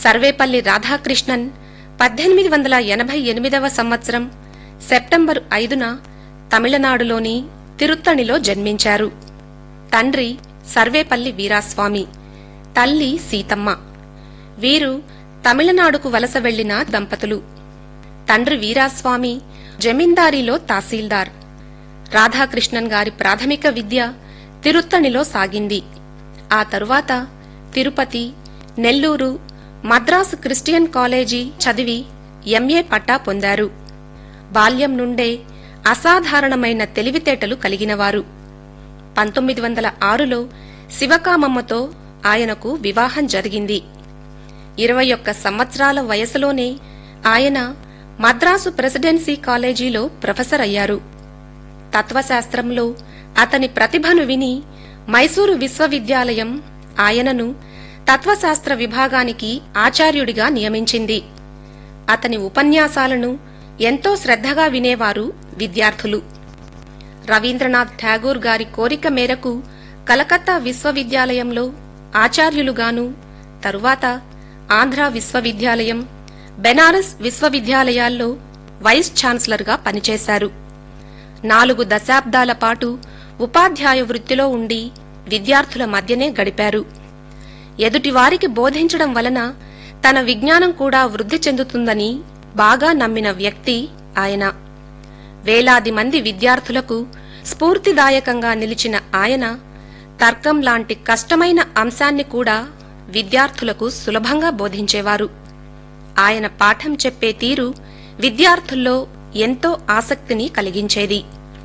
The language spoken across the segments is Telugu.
సర్వేపల్లి రాధాకృష్ణన్ పద్దెనిమిది వందల ఎనభై ఎనిమిదవ సంవత్సరం సెప్టెంబర్ ఐదున తమిళనాడులోని తిరుత్తణిలో జన్మించారు తండ్రి సర్వేపల్లి వీరాస్వామి తల్లి సీతమ్మ వీరు తమిళనాడుకు వలస వెళ్లిన దంపతులు తండ్రి వీరాస్వామి జమీందారీలో తహసీల్దార్ రాధాకృష్ణన్ గారి ప్రాథమిక విద్య తిరుత్తణిలో సాగింది ఆ తరువాత తిరుపతి నెల్లూరు మద్రాసు క్రిస్టియన్ కాలేజీ చదివి ఎంఏ పట్టా పొందారు బాల్యం నుండే అసాధారణమైన తెలివితేటలు కలిగినవారు పంతొమ్మిది వందల ఆరులో శివకామమ్మతో ఆయనకు వివాహం జరిగింది ఇరవై ఒక్క సంవత్సరాల వయసులోనే ఆయన మద్రాసు ప్రెసిడెన్సీ కాలేజీలో ప్రొఫెసర్ అయ్యారు తత్వశాస్త్రంలో అతని ప్రతిభను విని మైసూరు విశ్వవిద్యాలయం ఆయనను తత్వశాస్త్ర విభాగానికి ఆచార్యుడిగా నియమించింది అతని ఉపన్యాసాలను ఎంతో శ్రద్ధగా వినేవారు విద్యార్థులు రవీంద్రనాథ్ ఠాగూర్ గారి కోరిక మేరకు కలకత్తా విశ్వవిద్యాలయంలో ఆచార్యులుగాను తరువాత ఆంధ్ర విశ్వవిద్యాలయం బెనారస్ విశ్వవిద్యాలయాల్లో వైస్ ఛాన్సలర్గా పనిచేశారు నాలుగు దశాబ్దాల పాటు ఉపాధ్యాయ వృత్తిలో ఉండి విద్యార్థుల మధ్యనే గడిపారు ఎదుటివారికి బోధించడం వలన తన విజ్ఞానం కూడా వృద్ధి చెందుతుందని బాగా నమ్మిన వ్యక్తి ఆయన వేలాది మంది విద్యార్థులకు స్ఫూర్తిదాయకంగా నిలిచిన ఆయన తర్కం లాంటి కష్టమైన అంశాన్ని కూడా విద్యార్థులకు సులభంగా బోధించేవారు ఆయన పాఠం చెప్పే తీరు విద్యార్థుల్లో ఎంతో ఆసక్తిని కలిగించేది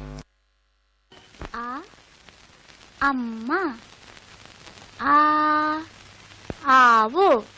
ఆ అమ్మ ఆ ఆవు